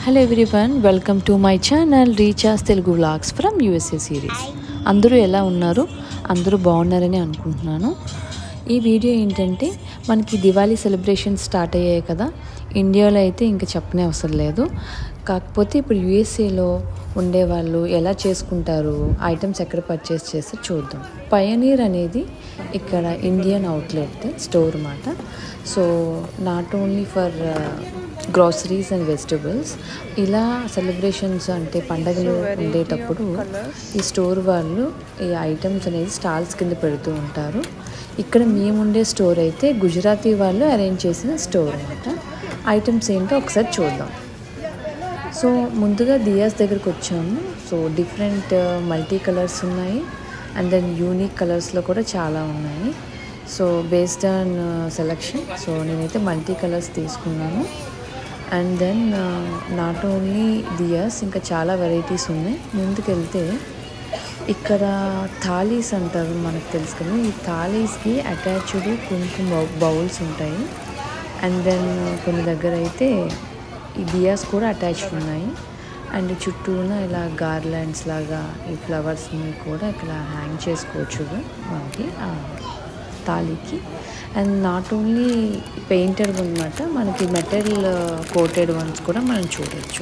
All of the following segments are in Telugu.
hello everyone welcome to my channel recharge Telugu vlogs from USA series అందరూ ఎలా ఉన్నారు అందరూ బాగున్నారని అనుకుంటున్నాను ఈ వీడియో ఏంటంటే మనకి దివాళీ సెలబ్రేషన్ స్టార్ట్ అయ్యాయి కదా ఇండియాలో అయితే ఇంకా చెప్పనే అవసరం లేదు కాకపోతే ఇప్పుడు యూఎస్ఏలో ఉండేవాళ్ళు ఎలా చేసుకుంటారు ఐటమ్స్ ఎక్కడ పర్చేస్ చేస్తే చూద్దాం పయనీర్ అనేది ఇక్కడ ఇండియన్ అవుట్లెట్ స్టోర్ అన్నమాట so not only for groceries and vegetables ఇలా సెలబ్రేషన్స్ అంటే పండగలు ఉండేటప్పుడు ఈ స్టోర్ వాళ్ళు ఈ ఐటమ్స్ అనేది స్టాల్స్ కింద పెడుతూ ఉంటారు ఇక్కడ మేముండే స్టోర్ అయితే గుజరాతీ వాళ్ళు అరేంజ్ చేసిన స్టోర్ అనమాట ఐటమ్స్ ఏంటో ఒకసారి చూద్దాం సో ముందుగా దియాస్ దగ్గరికి వచ్చాము సో డిఫరెంట్ మల్టీ కలర్స్ ఉన్నాయి అండ్ దెన్ యూనిక్ కలర్స్లో కూడా చాలా ఉన్నాయి so based on selection so నేనైతే మల్టీ కలర్స్ తీసుకున్నాను and then not only diyas ఇంకా చాలా వెరైటీస్ ఉన్నాయి ముందుకెళ్తే ఇక్కడ థాలీస్ అంటారు మనకు తెలుసు కదా ఈ థాలీస్కి అటాచ్డ్ కుంకుమ బౌల్స్ ఉంటాయి అండ్ దెన్ కొన్ని దగ్గర అయితే ఈ దియాస్ కూడా అటాచ్డ్ ఉన్నాయి అండ్ చుట్టూన ఇలా గార్లాండ్స్ లాగా ఈ ఫ్లవర్స్ని కూడా ఇక్కడ హ్యాంగ్ చేసుకోవచ్చు మనకి ఆ తాళికి అండ్ నాట్ ఓన్లీ పెయింటెడ్ అనమాట మనకి మెటల్ కోటెడ్ వన్స్ కూడా మనం చూడొచ్చు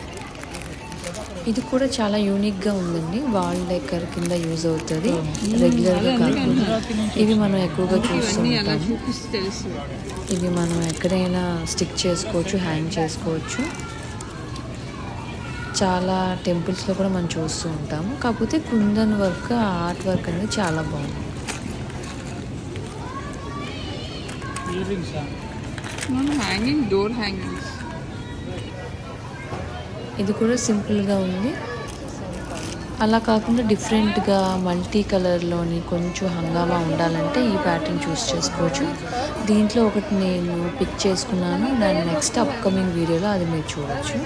ఇది కూడా చాలా యూనిక్గా ఉందండి వాల్ డెకర్ కింద యూజ్ అవుతుంది రెగ్యులర్గా కాకుండా ఇవి మనం ఎక్కువగా చూస్తూ ఉంటాము చూపిస్తే తెలుసు ఇవి మనం ఎక్కడైనా స్టిక్ చేసుకోవచ్చు హ్యాంగ్ చేసుకోవచ్చు చాలా టెంపుల్స్లో కూడా మనం చూస్తూ ఉంటాము కాకపోతే కుందన్ వర్క్ ఆర్ట్ వర్క్ అనేది చాలా బాగుంది మనం హ్యాంగింగ్ డోర్ హ్యాంగింగ్స్ ఇది కూడా సింపుల్గా ఉంది అలా కాకుండా డిఫరెంట్గా మల్టీ కలర్లోని కొంచెం హంగామా ఉండాలంటే ఈ ప్యాటర్న్ చూస్ చేసుకోవచ్చు దీంట్లో ఒకటి నేను పిక్ చేసుకున్నాను దాని నెక్స్ట్ అప్కమింగ్ వీడియోలో అది మీరు చూడొచ్చు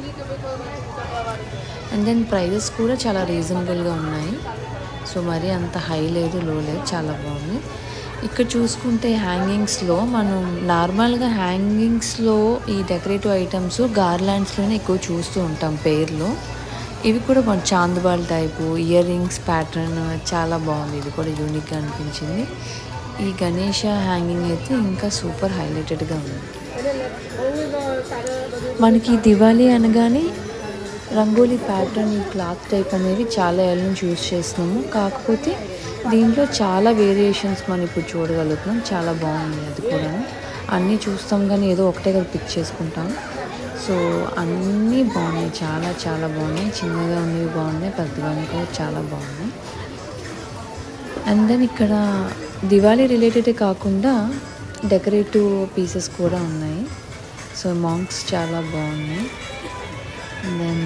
అండ్ దెన్ ప్రైజెస్ కూడా చాలా రీజనబుల్గా ఉన్నాయి సో మరీ అంత హై లేదు లో లేదు చాలా బాగుంది ఇక్కడ చూసుకుంటే హ్యాంగింగ్స్లో మనం నార్మల్గా హ్యాంగింగ్స్లో ఈ డెకరేటివ్ ఐటమ్స్ గార్లాండ్స్లోనే ఎక్కువ చూస్తూ ఉంటాం పేర్లో ఇవి కూడా మన చాందబాల్ టైపు ఇయర్ రింగ్స్ ప్యాటర్న్ చాలా బాగుంది ఇది కూడా యూనిక్గా అనిపించింది ఈ గణేష హ్యాంగింగ్ అయితే ఇంకా సూపర్ హైలైటెడ్గా ఉంది మనకి దివాళీ అనగానే రంగోలీ ప్యాటర్న్ ఈ క్లాత్ టైప్ అనేది చాలా ఏళ్ళ నుంచి యూజ్ చేస్తున్నాము కాకపోతే దీంట్లో చాలా వేరియేషన్స్ మనం ఇప్పుడు చూడగలుగుతున్నాం చాలా బాగుంది అది కూడా అన్నీ చూస్తాం కానీ ఏదో ఒకటే కదా పిక్ చేసుకుంటాం సో అన్నీ బాగున్నాయి చాలా చాలా బాగున్నాయి చిన్నగా ఉన్నవి బాగున్నాయి పెద్దగా ఉన్నవి కూడా చాలా బాగున్నాయి అండ్ దెన్ ఇక్కడ దివాళీ రిలేటెడే కాకుండా డెకరేటివ్ పీసెస్ కూడా ఉన్నాయి సో మాంక్స్ చాలా బాగున్నాయి దెన్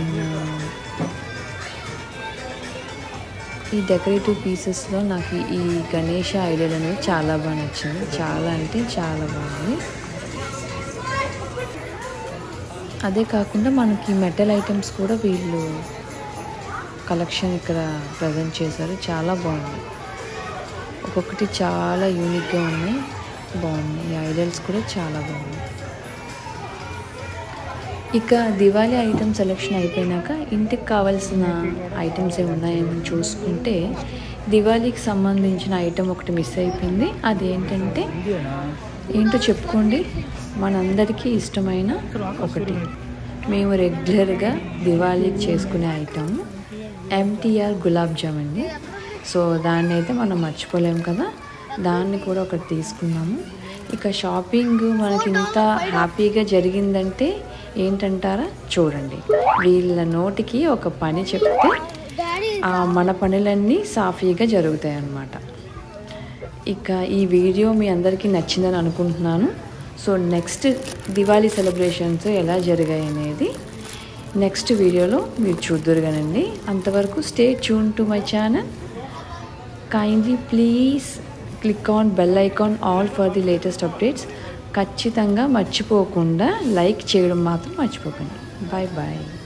ఈ డెకరేటివ్ పీసెస్లో నాకు ఈ గణేష ఐడియల్ అనేది చాలా బాగా నచ్చింది చాలా అంటే చాలా బాగుంది అదే కాకుండా మనకి మెటల్ ఐటమ్స్ కూడా వీళ్ళు కలెక్షన్ ఇక్కడ ప్రజెంట్ చేశారు చాలా బాగుంది ఒక్కొక్కటి చాలా యూనిక్గా ఉన్నాయి బాగున్నాయి ఈ ఐడల్స్ కూడా చాలా బాగున్నాయి ఇక దివాళీ ఐటమ్ సెలెక్షన్ అయిపోయినాక ఇంటికి కావాల్సిన ఐటమ్స్ ఏమి ఉన్నాయని చూసుకుంటే దివాళీకి సంబంధించిన ఐటమ్ ఒకటి మిస్ అయిపోయింది అదేంటంటే ఏంటో చెప్పుకోండి మనందరికీ ఇష్టమైన ఒకటి మేము రెగ్యులర్గా దివాళీకి చేసుకునే ఐటమ్ ఎంటీఆర్ గులాబ్ జామ్ అండి సో దాన్ని అయితే మనం మర్చిపోలేము కదా దాన్ని కూడా ఒకటి తీసుకున్నాము ఇక షాపింగ్ మనకి ఇంత హ్యాపీగా జరిగిందంటే ఏంటంటారా చూడండి వీళ్ళ నోటికి ఒక పని చెప్తే ఆ మన పనులన్నీ సాఫీగా జరుగుతాయి అన్నమాట ఇక ఈ వీడియో మీ అందరికీ నచ్చిందని అనుకుంటున్నాను సో నెక్స్ట్ దివాళీ సెలబ్రేషన్స్ ఎలా జరిగాయి అనేది నెక్స్ట్ వీడియోలో మీరు చూద్దురుగానండి అంతవరకు stay tune to my channel kindly please click on bell icon all for the latest updates ఖచ్చితంగా మర్చిపోకుండా లైక్ చేయడం మాత్రం మర్చిపోకండి బాయ్ బాయ్